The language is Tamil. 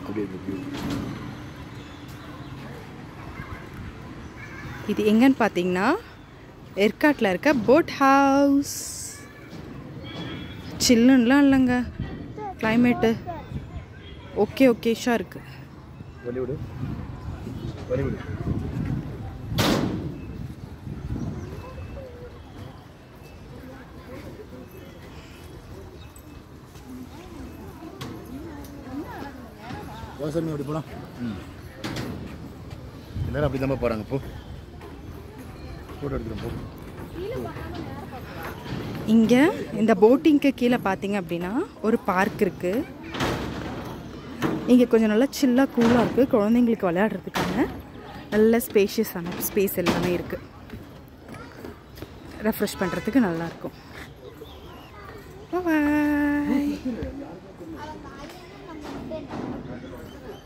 அப்படியே இந்த view. இது எங்கன்னு பார்த்தீங்கன்னா ஏற்காட்டில் இருக்க போட் ஹவுஸ் சில்லுன்னெலாம் இல்லைங்க கிளைமேட்டு ஓகே ஓகேஷாக இருக்குது வழி விடு வழி விடு வாசமே அப்படி போலாம் ம் எல்லாரும் அப்படி தான் போகிறாங்க போ ஃபோட்டோ எடுத்துகிறோம் போ இங்கே இந்த போட்டிங்க்கு கீழே பார்த்தீங்க அப்படின்னா ஒரு பார்க் இருக்குது இங்கே கொஞ்சம் நல்லா சில்லாக கூலாக இருக்குது குழந்தைங்களுக்கு விளையாடுறதுக்கான நல்ல ஸ்பேஷியஸான ஸ்பேஸ் எல்லாமே இருக்குது ரெஃப்ரெஷ் பண்ணுறதுக்கு நல்லாயிருக்கும் பாய்